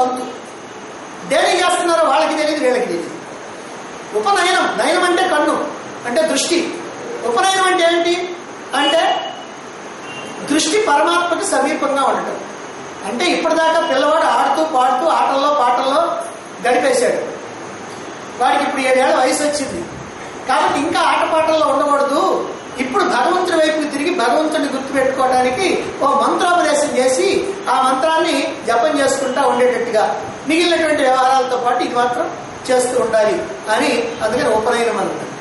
తంతు దేనికి చేస్తున్నారో వాళ్ళకి తెలియదు వీళ్ళకి తెలియదు ఉపనయనం నయనం అంటే కన్ను అంటే దృష్టి ఉపనయనం అంటే ఏంటి అంటే దృష్టి పరమాత్మకి సమీపంగా ఉండటం అంటే ఇప్పటిదాకా పిల్లవాడు ఆడుతూ పాడుతూ ఆటల్లో పాటల్లో గడిపేశాడు వాడికి ఇప్పుడు ఏడేళ్ల వయసు వచ్చింది కాబట్టి ఇంకా ఆటపాటల్లో ఉండకూడదు ఇప్పుడు భగవంతుడి వైపుకి తిరిగి భగవంతుడిని గుర్తుపెట్టుకోవడానికి ఓ మంత్రోపదేశం చేసి ఆ మంత్రాన్ని జపం చేసుకుంటా ఉండేటట్టుగా మిగిలినటువంటి వ్యవహారాలతో పాటు ఇది మాత్రం చేస్తూ ఉండాలి అని అందుకని ఉపనయనం అంటారు